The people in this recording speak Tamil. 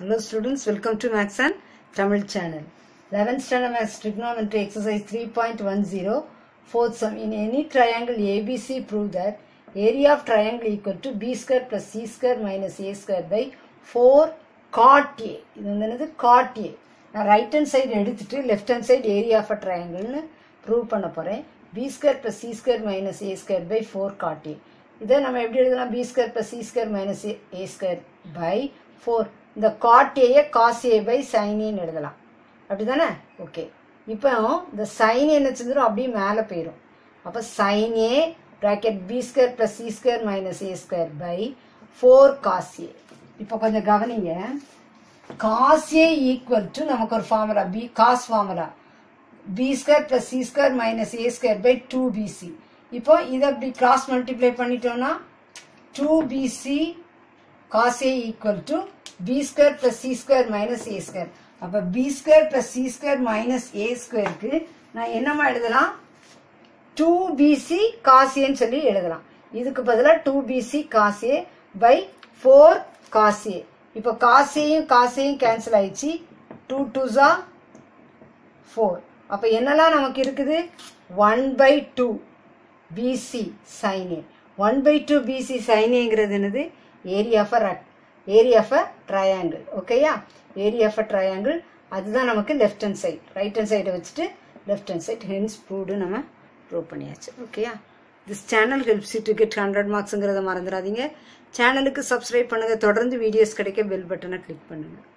Hello students, welcome to Max and Tamil channel. 11th standard Max trigonometry exercise 3.10 fourth sum. In any triangle ABC prove that area of triangle equal to b square plus c square minus a square by 4 cot A. இது வந்து என்னது cot A. நான் ரைட் ஹேண்ட் சைடு எடுத்துட்டு left hand side area of a ட்ரையாங்கிள்னு ப்ரூவ் பண்ண போகிறேன் B square plus C square minus A square by four காட்டி இதை நம்ம எப்படி எழுதலாம் B square plus C square minus A square by four இந்த காட் ஏயை காஸ் ஏ பை சைனின்னு எழுதலாம் அப்படி தானே ஓகே இப்போ இந்த சைன் என்ன செஞ்சிடும் அப்படியே மேலே போயிடும் அப்போ sine A bracket B square plus C square minus A square by four cos A இப்போ கொஞ்சம் கவனிங்க காஸ் ஏ ஈக்குவல் டு நமக்கு ஒரு formula B cos formula B square plus C square minus A square by two BC இப்போ இதை அப்படி கிராஸ் மல்டிப்ளை பண்ணிட்டோம்னா two BC cos A equal to B square plus C square minus A square அப்போ B square plus C square minus ஏ ஸ்கொயருக்கு நான் என்னமா எழுதலாம் டூ பிசி காசியன்னு சொல்லி எழுதலாம் இதுக்கு பதிலாக டூ பிசி காசே பை ஃபோர் காசே இப்போ காசையும் காசையும் கேன்சல் ஆயிடுச்சு டூ டூ ஜா ஃபோர் அப்போ என்னெல்லாம் நமக்கு இருக்குது ஒன் பை டூ பிசி சைனே ஒன் பை டூ பிசி சைனேங்கிறது என்னது area of a area of a triangle ஓகேயா ஏரியா ஆஃப் அ ட்ரையாங்கிள் அதுதான் நமக்கு left hand side right hand சைடை வச்சுட்டு left hand side hence proved நம்ம ப்ரூவ் பண்ணியாச்சு ஓகேயா this channel helps to get hundred மார்க்ஸுங்கிறத மறந்துடாதீங்க சேனலுக்கு சப்ஸ்கிரைப் பண்ணுங்கள் தொடர்ந்து வீடியோஸ் கிடைக்க பெல் பட்டனை கிளிக் பண்ணுங்கள்